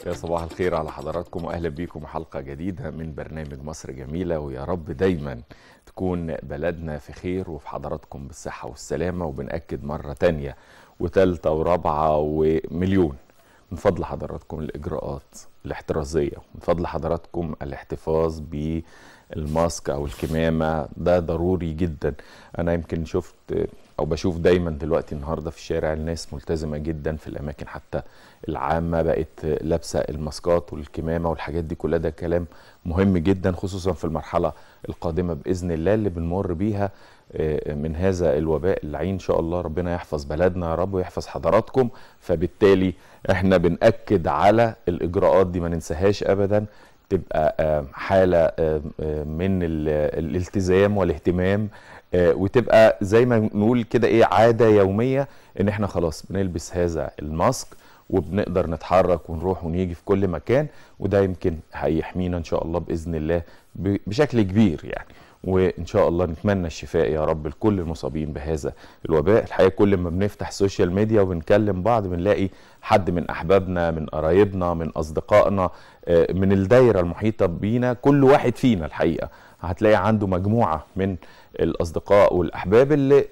يا صباح الخير على حضراتكم واهلا بيكم حلقه جديده من برنامج مصر جميله ويا رب دايما تكون بلدنا في خير وفي حضراتكم بالصحه والسلامه وبنأكد مره تانية وتالتة ورابعه ومليون من فضل حضراتكم الاجراءات الاحترازيه من فضل حضراتكم الاحتفاظ بالماسك او الكمامه ده ضروري جدا انا يمكن شفت او بشوف دايما دلوقتي النهارده في الشارع الناس ملتزمه جدا في الاماكن حتى العامه بقت لابسه الماسكات والكمامه والحاجات دي كلها ده كلام مهم جدا خصوصا في المرحله القادمه باذن الله اللي بنمر بيها من هذا الوباء اللعين ان شاء الله ربنا يحفظ بلدنا يا رب ويحفظ حضراتكم فبالتالي احنا بنأكد على الاجراءات دي ما ننساهاش ابدا تبقى حاله من الالتزام والاهتمام وتبقى زي ما نقول كده ايه عاده يوميه ان احنا خلاص بنلبس هذا الماسك وبنقدر نتحرك ونروح ونيجي في كل مكان وده يمكن هيحمينا ان شاء الله باذن الله بشكل كبير يعني وان شاء الله نتمنى الشفاء يا رب لكل المصابين بهذا الوباء الحقيقه كل ما بنفتح السوشيال ميديا وبنكلم بعض بنلاقي حد من احبابنا من قرايبنا من اصدقائنا من الدايره المحيطه بينا كل واحد فينا الحقيقه هتلاقي عنده مجموعه من الاصدقاء والاحباب اللي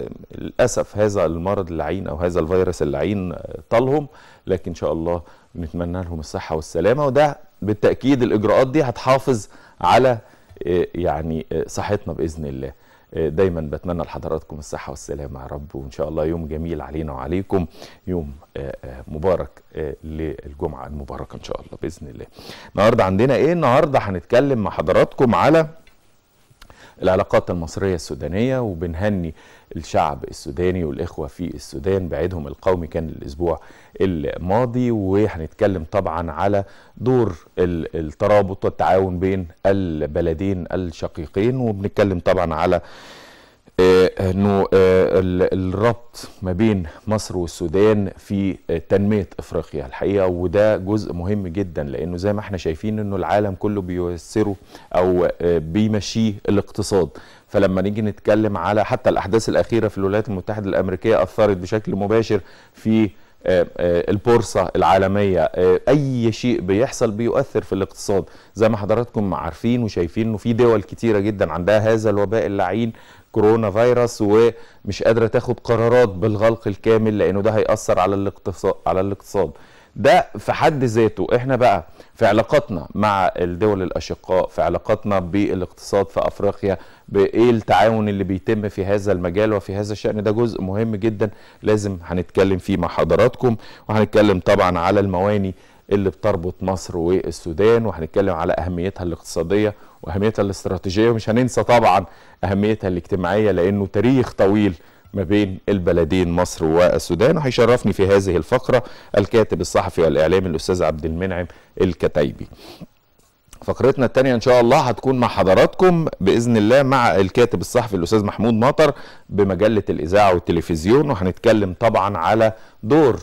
للاسف هذا المرض اللعين او هذا الفيروس اللعين طالهم لكن ان شاء الله نتمنى لهم الصحه والسلامه وده بالتاكيد الاجراءات دي هتحافظ على يعني صحتنا باذن الله دايما بتمنى لحضراتكم الصحه والسلامه يا رب وان شاء الله يوم جميل علينا وعليكم يوم مبارك للجمعه المباركه ان شاء الله باذن الله النهارده عندنا ايه النهارده هنتكلم مع حضراتكم على العلاقات المصرية السودانية وبنهني الشعب السوداني والإخوة في السودان بعيدهم القومي كان الأسبوع الماضي وهنتكلم طبعا على دور الترابط والتعاون بين البلدين الشقيقين وبنتكلم طبعا على انه الربط ما بين مصر والسودان في تنميه افريقيا الحقيقه وده جزء مهم جدا لانه زي ما احنا شايفين انه العالم كله بييسره او بيمشيه الاقتصاد فلما نيجي نتكلم على حتى الاحداث الاخيره في الولايات المتحده الامريكيه اثرت بشكل مباشر في البورصة العالمية أي شيء بيحصل بيؤثر في الاقتصاد زي ما حضراتكم عارفين وشايفين أنه في دول كتيرة جدا عندها هذا الوباء اللعين كورونا فيروس ومش قادرة تاخد قرارات بالغلق الكامل لأنه ده هيأثر على الاقتصاد على الاقتصاد ده في حد ذاته احنا بقى في علاقاتنا مع الدول الاشقاء في علاقاتنا بالاقتصاد في افريقيا بايه التعاون اللي بيتم في هذا المجال وفي هذا الشان ده جزء مهم جدا لازم هنتكلم فيه مع حضراتكم وهنتكلم طبعا على المواني اللي بتربط مصر والسودان وهنتكلم على اهميتها الاقتصاديه واهميتها الاستراتيجيه ومش هننسى طبعا اهميتها الاجتماعيه لانه تاريخ طويل ما بين البلدين مصر والسودان وهيشرفني في هذه الفقرة الكاتب الصحفي والإعلامي الأستاذ عبد المنعم الكتيبي فقرتنا الثانية إن شاء الله هتكون مع حضراتكم بإذن الله مع الكاتب الصحفي الأستاذ محمود مطر بمجلة الإذاعة والتلفزيون وهنتكلم طبعا على دور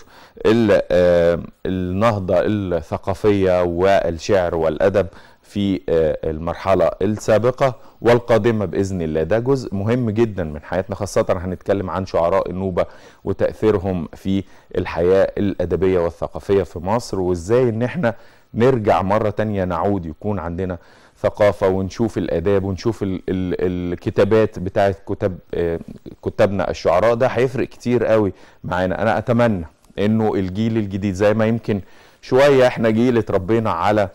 النهضة الثقافية والشعر والأدب في المرحلة السابقة والقادمة بإذن الله ده جزء مهم جدا من حياتنا خاصة هنتكلم عن شعراء النوبة وتأثيرهم في الحياة الأدبية والثقافية في مصر وإزاي إن احنا نرجع مرة تانية نعود يكون عندنا ثقافة ونشوف الآداب ونشوف ال ال الكتابات بتاعت كتاب كتابنا الشعراء ده هيفرق كتير قوي معانا أنا أتمنى إنه الجيل الجديد زي ما يمكن شوية احنا جيل اتربينا على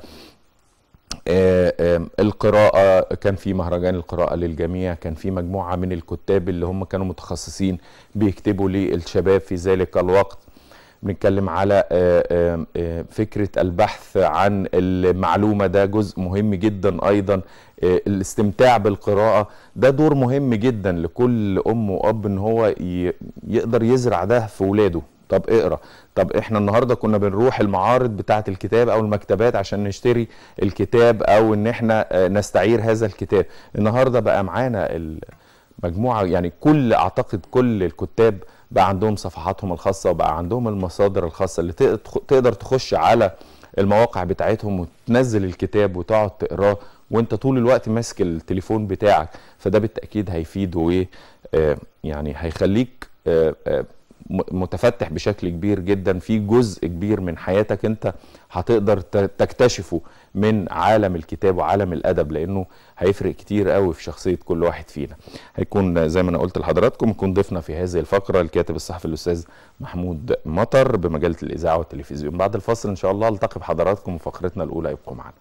القراءة كان في مهرجان القراءة للجميع كان في مجموعة من الكتاب اللي هم كانوا متخصصين بيكتبوا للشباب في ذلك الوقت بنتكلم على فكرة البحث عن المعلومة ده جزء مهم جدا أيضا الاستمتاع بالقراءة ده دور مهم جدا لكل أم وأب إن هو يقدر يزرع ده في ولاده طب اقرا طب احنا النهارده كنا بنروح المعارض بتاعه الكتاب او المكتبات عشان نشتري الكتاب او ان احنا نستعير هذا الكتاب النهارده بقى معانا المجموعه يعني كل اعتقد كل الكتاب بقى عندهم صفحاتهم الخاصه وبقى عندهم المصادر الخاصه اللي تقدر تخش على المواقع بتاعتهم وتنزل الكتاب وتقعد تقراه وانت طول الوقت ماسك التليفون بتاعك فده بالتاكيد هيفيد وايه يعني هيخليك م- متفتح بشكل كبير جدا في جزء كبير من حياتك انت هتقدر ت- تكتشفه من عالم الكتاب وعالم الادب لانه هيفرق كتير قوي في شخصيه كل واحد فينا هيكون زي ما انا قلت لحضراتكم يكون ضيفنا في هذه الفقره الكاتب الصحفي الاستاذ محمود مطر بمجله الاذاعه والتلفزيون بعد الفصل ان شاء الله التقي بحضراتكم في فقرتنا الاولى ابقوا معنا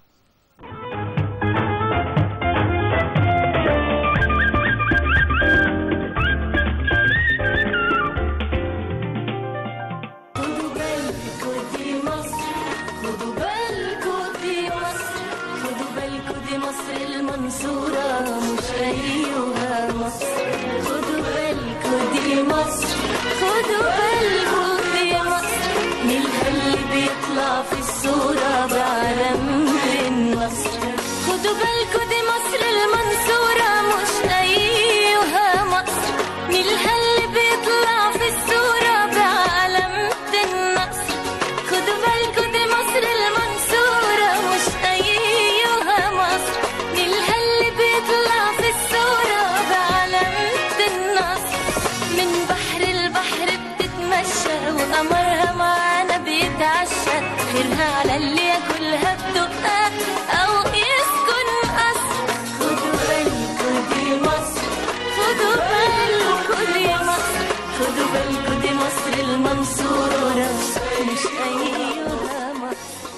خدوا بالكوا دي مصر خدوا بالكوا دي مصر خدوا بالكوا دي مصر المنصورة مش أيها مصر خدوا بالكوا دي مصر خدوا بالكوا دي مصر ملها اللي بيطلع في الصورة بعلم النصر خدوا بالكوا دي مصر المنصورة مش أيها مصر ملها اللي بيطلع في الصورة بعلامة النصر خدوا بالكوا دي مصر المنصورة مش أيها مصر ملها اللي بيطلع في الصورة بعلامة النصر من بحر البحر بتتمشى وقمرها معانا بيتعشى خيرها على اللي ياكلها بدقها أو يسكن قصر خدوا بالكوا دي مصر خدوا بالكوا دي مصر خدوا بالكوا دي مصر المنصورة مش أيها مصر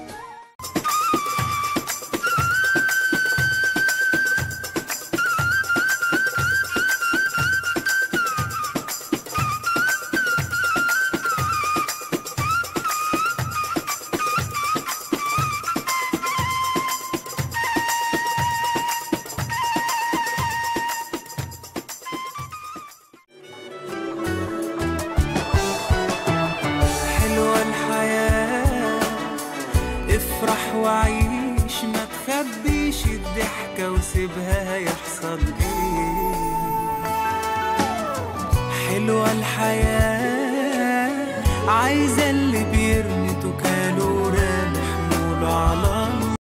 حلوة الحياة افرح وعيش ما تخبيش الضحكة وسيبها هيحصل ايه حلوة الحياة عايزة